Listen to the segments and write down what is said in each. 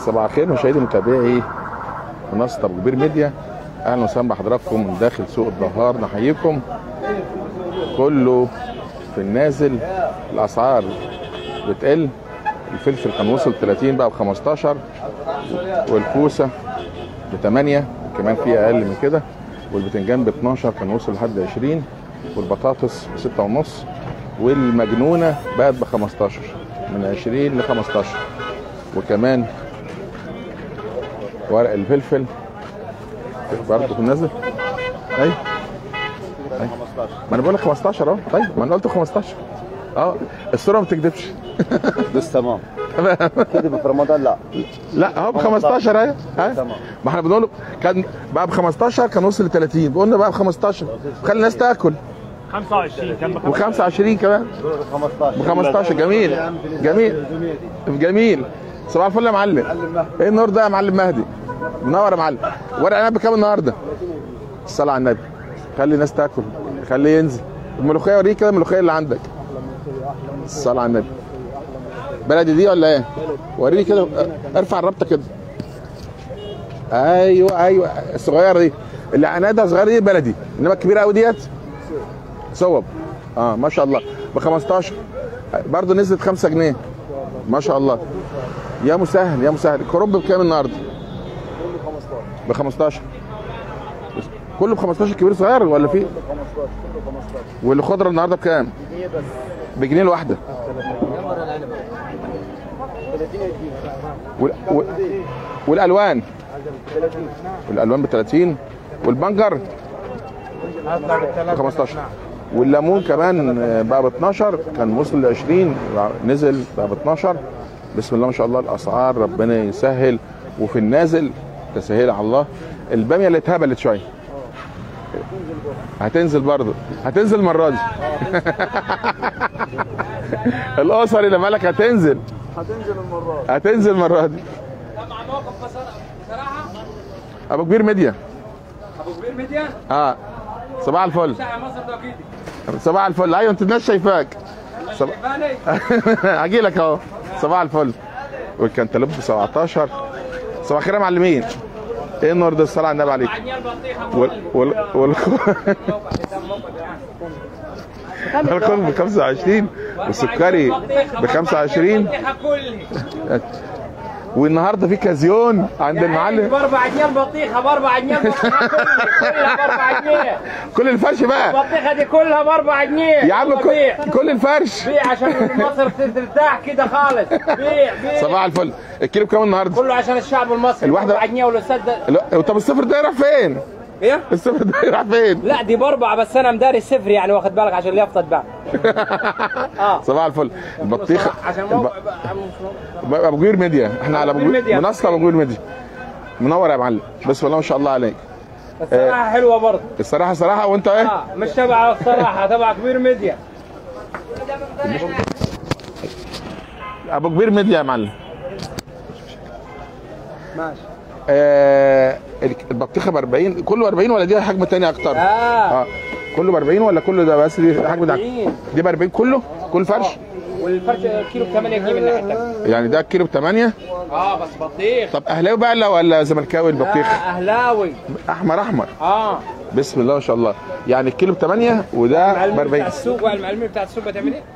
صباح الخير مشاهدي متابعي منصه ابو كبير ميديا اهلا وسهلا بحضراتكم من داخل سوق الدهار نحييكم كله في النازل الاسعار بتقل الفلفل كان وصل 30 بقى ب 15 والكوسه ب 8 كمان في اقل من كده والبتنجان ب 12 كان وصل لحد 20 والبطاطس ب 6 ونص والمجنونه بقت ب 15 من 20 ل 15 وكمان ورق الفلفل برضه في النازل ايوه أيوة. ما انا بقول لك 15 اهو طيب ما انا قلت 15 اه الصوره ما بتكذبش بس تمام كذب في رمضان لا لا اهو ب 15 اهي ها تمام. ما احنا بنقول كان بقى ب 15 كان وصل ل 30 قلنا بقى ب 15 خلي الناس تاكل 25 كان و 25 كمان 15 ب 15 جميل جميل جميل صباح الفل يا معلم ايه النور ده يا معلم مهدي منور يا معلم ورق عنب بكام النهارده الصلاه على النبي خلي الناس تاكل خليه ينزل الملوخيه وريك كده الملوخيه اللي عندك الصلاه على النبي بلدي دي ولا ايه وريني كده ارفع الربطه كده ايوه ايوه الصغيره دي اللي عنادها صغيره دي بلدي انما الكبيره قوي ديت صوب اه ما شاء الله ب 15 برضه نزلت 5 جنيه ما شاء الله يا مسهل يا مسهل الكرنب بكام النهارده؟ ب 15 بس كله ب 15 كبير صغير ولا في؟ والخضره النهارده بكام؟ بجنيه الواحده وال... وال... والالوان والالوان ب 30 والبنجر ب 15 والليمون كمان بقى ب 12 كان وصل ل 20 نزل بقى ب 12 بسم الله ما شاء الله الاسعار ربنا يسهل وفي النازل تسهيل على الله الباميه اللي اتهبلت شويه هتنزل برضه هتنزل المره دي الاسر اللي مالك هتنزل هتنزل المرة هتنزل المره دي مع موقف بصراحه ابو كبير ميديا ابو كبير ميديا اه صباح الفل شارع مصر توكيدي صباح الفل ايوه انت الناس شايفاك صباح بالي هاجي لك اهو صباح الفل والكنتالوب ب 17 صباح الخير يا معلمين ايه النور ده الصلاه على النبي عليك عني البطيخه وال وال وال الكل ب 25 والسكري ب 25 البطيخه كلها والنهارده في كازيون عند المعلم ب 4 جنيه البطيخه ب 4 جنيه البطيخه كلها ب 4 جنيه كل الفرش بقى البطيخه دي كلها ب 4 جنيه يا عم كل, بيع كل الفرش بيع عشان مصر ترتاح كده خالص بيع بيع صباح الفل الكيلو بكام النهارده؟ كله عشان الشعب المصري الواحدة- 4 جنيه والاستاذ ده لا طب الصفر ده راح فين؟ ايه الصفر ده راح فين؟ لا دي باربعه بس انا مداري الصفر يعني واخد بالك عشان اليافطه تباع اه صباح الفل البطيخه عشان الب... موقع بقى- ابو كبير ميديا احنا على ابو كبير كبير ميديا. منصه ابو كبير ميديا منور يا معلم بسم الله ما شاء الله عليك الصراحه حلوه برضه الصراحه صراحه وانت ايه؟ اه مش تبع الصراحه تبع كبير ميديا ابو كبير ميديا يا معلم ماشي آه البطيخه ب 40 كله 40 ولا دي حجم تاني اكتر؟ اه اه كله ب 40 ولا كله ده بس دي حجم ده 40. دي ب 40 كله كل فرش والفرش كيلو ب 8 جنيه من ناحيه الثانيه يعني ده الكيلو ب 8 اه بس بطيخ طب اهلاوي بقى ولا ولا زملكاوي آه البطيخ اهلاوي احمر احمر اه بسم الله ما شاء الله يعني الكيلو ب 8 وده ب المعلم 40 بتاع السوق والمعلمين بتاع السوق بتعمل ايه؟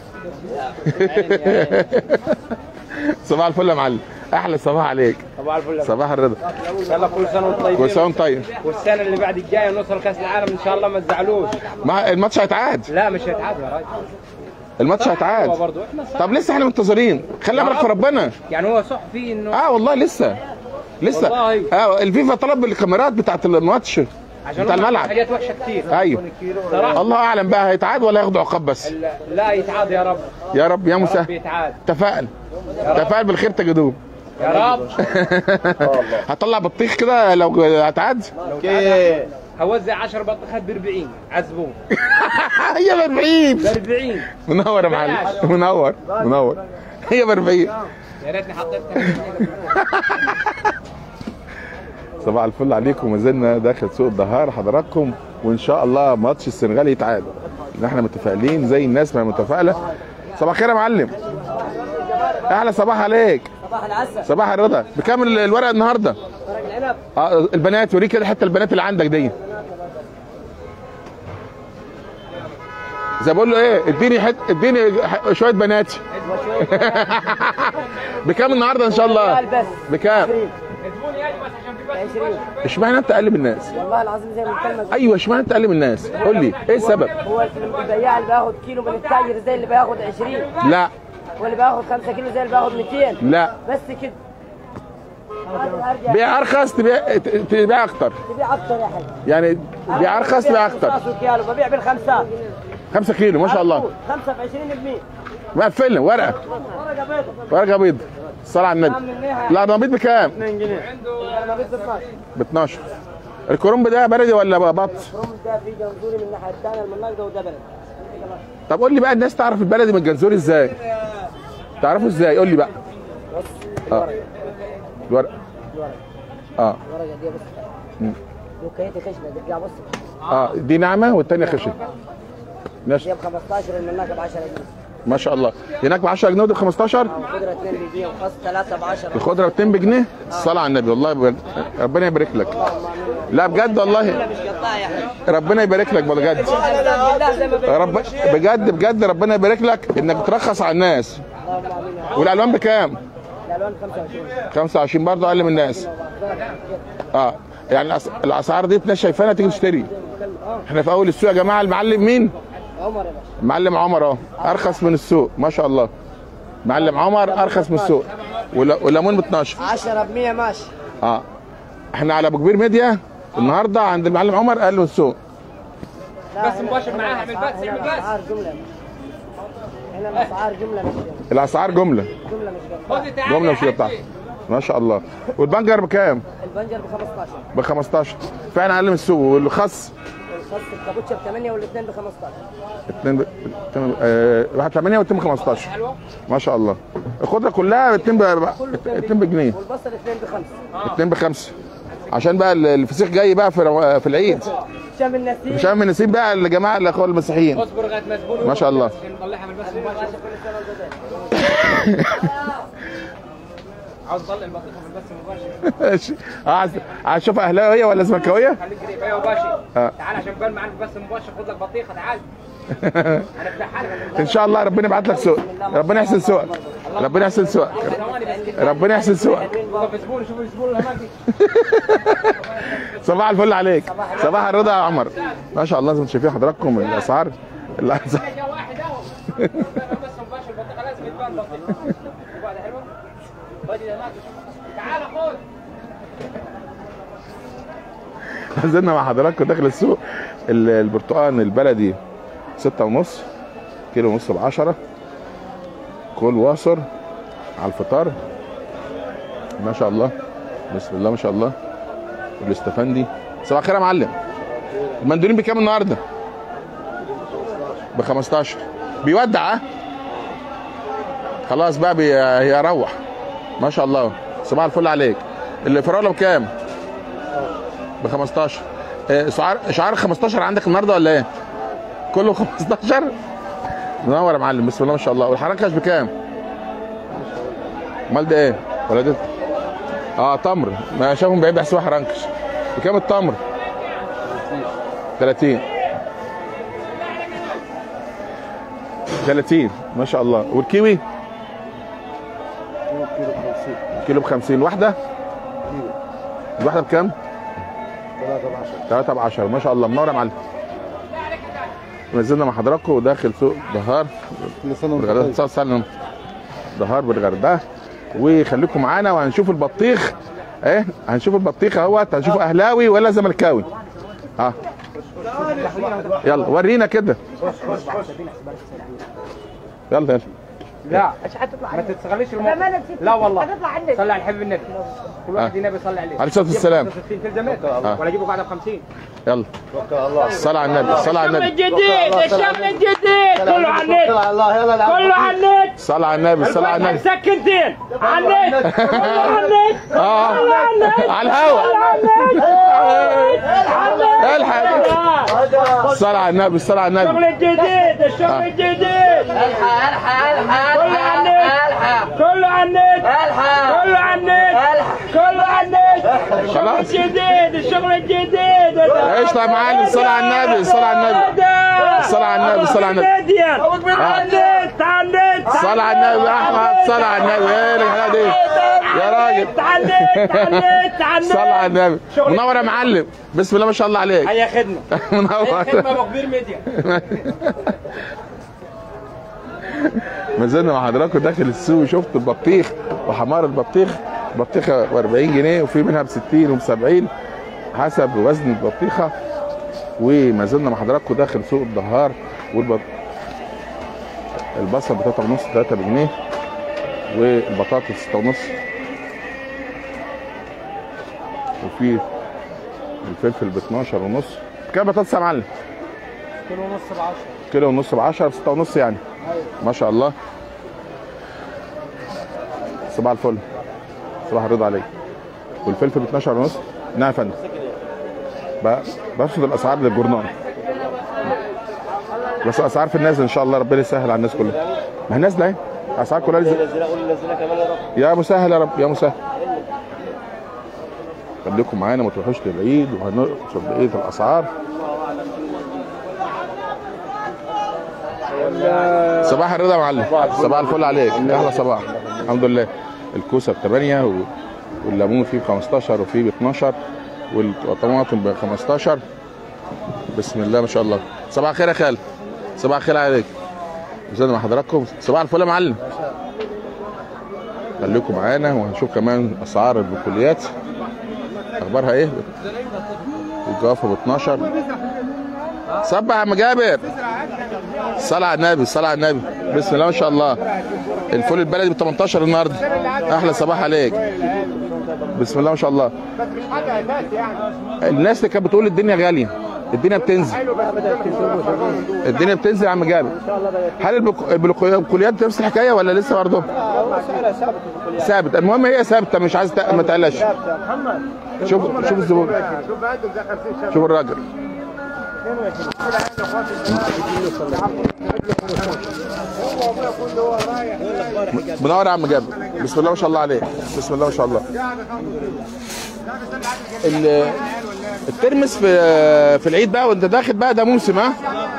صباح الفل يا معلم احلى صباح عليك صباح الفل صباح الرضا يلا كل سنه وانتم طيبين كل سنه وانت طيب والسنه اللي بعد الجايه نوصل كاس العالم ان شاء الله ما تزعلوش ما الماتش هيتعاد لا مش هيتعاد يا راجل الماتش هو هيتعاد برضه احنا صح طب لسه احنا منتظرين خلي امرك في ربنا يعني هو صح فيه انه اه والله لسه لسه والله. اه الفيفا طلب الكاميرات بتاعت الماتش عشان بتاع هم الملعب حاجات وحشه كتير ايوه صراحه الله اعلم بقى هيتعاد ولا ياخدوا عقاب بس لا- لا يتعاد يا رب يا رب يا مسهل بيتعاد تفائل تفائل بالخير تجدوه يا رب هطلع بطيخ كده لو هتعاد اوكي هوزع 10 بطيخات ب 40 عزبون هي ب 40 ب 40 منور يا معلم منور منور هي ب 40 يا ريتني حطيتها صباح الفل عليكم ما زلنا داخل سوق الدهار حضراتكم وان شاء الله ماتش السنغال يتعاد ان احنا متفائلين زي الناس ما هي متفائله صباح الخير يا معلم احلى صباح عليك صباح العسل صباح الرضا بكام ال- الورقه النهارده ورق العنب اه البنات وريك كده حتى البنات اللي عندك دي زي بقول له ايه اديني حت اديني ح- شويه بناتي بكام النهارده ان شاء الله ريال بس بكام 20 اشمعنى انت اقل من الناس والله العظيم زي ما الكلمه ايوه اشمعنى انت اقل من الناس قول لي ايه السبب هو البياع اللي بياخد كيلو من التاجر زي اللي بياخد 20 لا واللي بياخد 5 كيلو زي اللي بياخد 200 لا بس كده ارجع بيع ارخص تبيع ت- تبيع اكتر تبيع اكتر يا حاج يعني بيع ارخص تبيع اكتر 15 كيلو ببيع بالخمسات 5 كيلو ما شاء الله 5 ب 20 ب 100 مقفلنا ورقه ورقه بيضاء ورقه بيض الصلاه على النبي لا نبيض بكام 2 جنيه انا بيض 12 ب 12 الكرنب ده بلدي ولا بط روم ده في جنزوري من الناحيه الثانيه المناقده وده بلد طب قول لي بقى الناس تعرف البلدي من الجنزوري ازاي تعرفوا ازاي قول لي بقى بص اه الورقه اه الورقه دي بص دوكيتي خشنه ترجع بص اه دي ناعمه والتانيه خشن ماشي دي ب 15 المناقه ب 10 جنيه ما شاء الله هناك ب 10 جنيه ودي ب 15 الخضره 2 بجنيه وخاص 3 ب 10 الخضره ب 2 بجنيه الصلاه على النبي والله بجد. ربنا يبارك لك لا بجد والله مش قطاع يا حاج ربنا يبارك لك بجد بالله زي ما بيقول رب بجد بجد ربنا يبارك لك انك ترخص على الناس اللهم امين يا رب. والالوان بكام الالوان 25 25 برضه اقل من الناس اه يعني الأس- الاسعار دي الناس شايفانا تيجي تشتري احنا في اول السوق يا جماعه المعلم مين عمر يا باشا المعلم عمر اهو ارخص من السوق ما شاء الله معلم عمر ارخص من السوق ولا- والليمون ب 12 10 ب 100 ماشي اه احنا على ابو كبير ميديا النهارده عند المعلم عمر اقل من السوق بس مباشر معاها اعمل بس اعمل بس اسعار جمله هنا الاسعار جمله مش جمله الاسعار جمله جمله مش قطاع جمله مش بتاعت ما شاء الله والبنجر بكام البنجر ب 15 ب 15 فعلا اقل من السوق والخس الخاص الكابوتشا ب 8 والاثنين ب 15 اتنين ب... اتنين- آه، واحد 8 واتنين ب 15 ما شاء الله الخضره كلها اتنين ب... اتنين بجنيه والبصل اثنين ب 5 اتنين بخمسه عشان بقى ال- الفسيخ جاي بقى في رو... في العيد شام النسيم مش من نسيب بقى الجماعه الاخوه المسيحيين اصبر لغايه ما تقول ما شاء الله نطلعها من البس مباشر كل سنه وانت عاوز اطلع البطيخه من البث المباشر ماشي اه عايز عايز اشوف اهلاويه ولا زملكاويه خليك قريب ايوه باشا آه. تعال عشان بال معانا في البث المباشر خد لك بطيخه تعال هنفتحها لك ان شاء الله ربنا يبعت لك سوق ربنا يحسن سوقك ربنا يحسن سوقك ثواني بس كده ربنا يحسن سوقك في زبون شوف الزبون اللي هناك صباح الفل عليك صباح الرضا يا عمر ما شاء الله زي ما انتم شايفين حضراتكم الاسعار الاسعار جا واحد اهو البث المباشر البطيخه لازم يتبان بطيخه وبعد حلوه باجي هناك تعال خد نزلنا مع حضراتكم داخل السوق ال- البرتقال البلدي ستة ونص كيلو ونص بعشرة كل واصر على الفطار ما شاء الله بسم الله ما شاء الله والاستفندي صباح الخير يا معلم المندولين بكام النهارده؟ ب 15 بيودع ها؟ خلاص بقى بي- هيروح ما شاء الله صباح الفل عليك الفراوله بكام؟ ب 15 آه، شعار شعار 15 عندك النهارده ولا ايه؟ كله 15 منور يا معلم بسم الله ما شاء الله والحركش بكام؟ امال ده ايه؟ ولا ده اه تمر ما شافهم بعيد بيحسبوها حرنكش بكام التمر؟ 30 30 ما شاء الله والكيوي؟ كيلو ب 50 واحده؟ الواحده بكام؟ 3 ب 10 ما شاء الله منور يا معلم نزلنا مع حضراتكم وداخل سوق دهار كل سنه وانت بالغردقه طيب صلى الله عليه وسلم دهار بالغردقه وخليكم معانا وهنشوف البطيخ ايه هنشوف البطيخ اهوت هنشوف اهلاوي ولا زملكاوي اه يلا ورينا كده يلا يلا لا مش حتطلع ما تستغلش الموقف لا والله هتطلع عندك صلي على الحبيب النبي كل واحد النبي يصلي عليه عليه الصلاة والسلام. 60 تلزمت ولا اجيبه قاعده ب 50 يلا توكل على الله الصلاة على النبي الصلاة على النبي الجديد الشغل الجديد كله على النت توكل على الله يلا العب. كله على النت الصلاة على النبي الصلاة على النبي سكنتين على النت كله على النت اه كله على النت على الهوا على النت الحق الصلاة على النبي الصلاة على الشغل النبي الجديد الشغل الجديد الحق الحق الحق كله على النت كله على النت كله على النت كله على النت الشغل خلاص. الجديد الشغل الجديد ايش يا معلم الصلاة على النبي الصلاة على النبي الصلاة على النبي الصلاة على النبي على النت على النت الصلاة على النبي يا احمد الصلاة على النبي ايه الحاجة دي يا راجل على النت على النت على النت الصلاة على النبي منور يا معلم بسم الله ما شاء الله عليك هيا خدمة منور خدمة ابو كبير ميديا ما زلنا مع حضراتكم داخل السوق شفت البطيخ وحمار البطيخ بطيخه ب 40 جنيه وفي منها ب 60 وب 70 حسب وزن البطيخه وما زلنا مع حضراتكم داخل سوق الدهار والبط البصل ب 3 ونص 3 بجنيه والبطاطس 6 ونص وفي الفلفل ب 12 ونص كام بطاطس يا معلم؟ كيلو ونص ب 10 كيلو ونص ب 10 ب 6 ونص يعني ما شاء الله صباح الفل صباح الرضا عليك والفلفل ب 12 ونص نعم يا فندم ب- برصد الاسعار للجورنال بس الاسعار في النازل ان شاء الله ربنا يسهل على الناس كلها ما هي نازله اهي الاسعار كلها نزلت يا مسهل يا رب يا مسهل خليكم معانا ما تروحوش للعيد وهنشوف بقيه الاسعار صباح الرضا يا معلم صباح الفل عليك احلى صباح الحمد لله الكوسه ب 8 و- والليمون فيه ب 15 وفيه ب 12 والطماطم ب 15 بسم الله ما شاء الله صباح الخير يا خال صباح الخير عليك زي مع حضراتكم صباح الفل يا معلم خليكم معانا وهنشوف كمان اسعار البقوليات اخبارها ايه الجوافه ب 12 صبح يا عم جابر صلى على النبي صلى على النبي بسم الله ما شاء الله الفول البلدي ب 18 النهارده احلى صباح عليك بسم الله ما شاء الله الناس اللي كانت بتقول الدنيا غاليه الدنيا بتنزل الدنيا بتنزل يا عم جابر هل البك- البقوليات نفس الحكايه ولا لسه برضه ثابت المهم هي ثابته مش عايز تق- ما تقلقش شوف شوف الزبون شوف الراجل منور يا عم جابر بسم الله ما شاء الله عليك بسم الله ما شاء الله ال- الترمس في في العيد بقى وانت داخل بقى ده موسم ها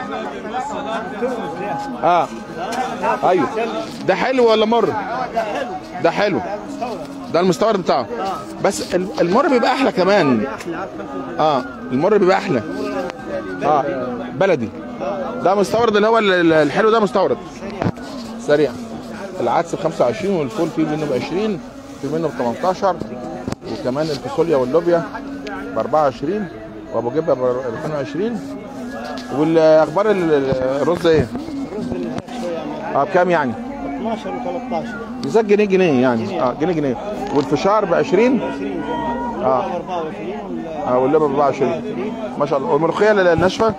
اه ايوه ده حلو ولا مر ده حلو ده المستورد بتاعه بس ال- المر بيبقى احلى كمان اه المر بيبقى احلى اه بلدي ده مستورد اللي هو ال- ال- الحلو ده مستورد سريع العدس ب 25 والفول فيه منه ب 20 في منه ب 18 وكمان الفاصوليا واللوبيا ب 24 وابو جبه ب 22 والاخبار ال- ال- الرز ايه؟ اه بكام يعني؟ 12 و13 بالذات جنيه جنيه يعني اه جنيه جنيه والفشار ب 20 اه 24 اه واللبن ب 24 ما شاء الله والملوخيه الناشفه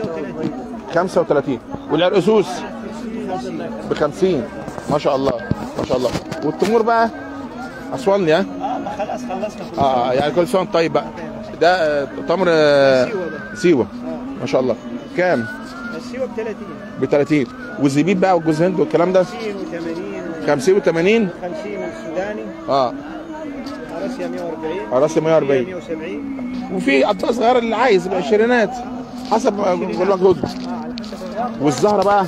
35 والعرقسوس ب 50 ما شاء الله ما شاء الله والتمور بقى اسواني ها اه خلاص خلصنا كل اه يعني كل سنه وأنت طيب بقى ده آه، تمر آه، سيوه ما شاء الله كام السيوه ب 30 ب 30 والزبيب بقى والجوز هند والكلام ده 50 و80 50 و80 50 السوداني اه اراسيا 140 راسي 140 170 وفي اطفال صغيره اللي عايز بالعشرينات حسب كل مجهود والزهره بقى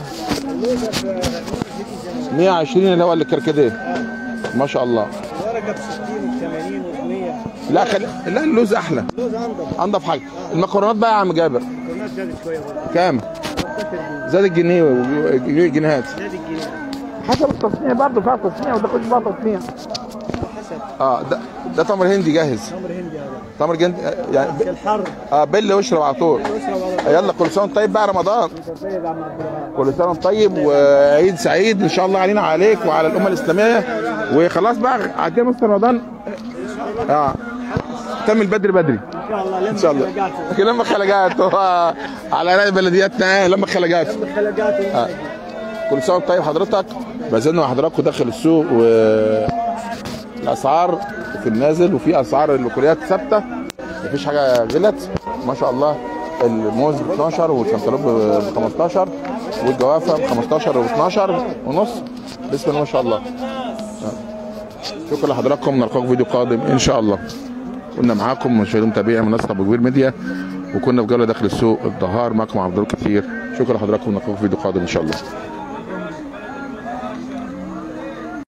120 اللي هو الكركديه ما شاء الله ورقه ب 60 و80 و100 لا خل... لا اللوز احلى لوز انضف انضف حاجه المكرونات بقى يا عم جابر الكورنات زادت شويه برضه كام 13 زاد الجنيه وجنيهات زاد الجنيه حسب التصنيع برضه فيها تصنيع وده كله بقى تصنيع حسب اه ده ده تمر هندي جاهز تمر هندي هذا تمر هندي يعني ب... الحر اه بل واشرب على طول واشرب على يلا كل سنه وأنت طيب بقى رمضان انت طيب يا عم عبد الوهاب كل سنه وأنت طيب وعيد سعيد ان شاء الله علينا عليك وعلى الامه الاسلاميه وخلاص بقى عدينا نص رمضان اه كمل بدري بدري ان شاء الله لما ان شاء الله خلقاته لما خلقات آه، على رأي بلدياتنا آه، لما خلقات لما خلقاته آه. كل سنه وأنت طيب حضرتك ما زلنا مع حضراتكم داخل السوق والاسعار في النازل وفي اسعار البقوليات ثابته مفيش حاجه غلت ما شاء الله الموز ب 12 والكنتالوب ب 15 والجوافه ب 15 و 12 ونص بسم الله ما شاء الله شكرا لحضراتكم نلقاكم في فيديو قادم ان شاء الله كنا معاكم مشاهدين متابعي منصه ابو كبير ميديا وكنا في جوله داخل السوق الدهار معكم عبد الله كتير شكرا لحضراتكم نلقاكم في فيديو قادم ان شاء الله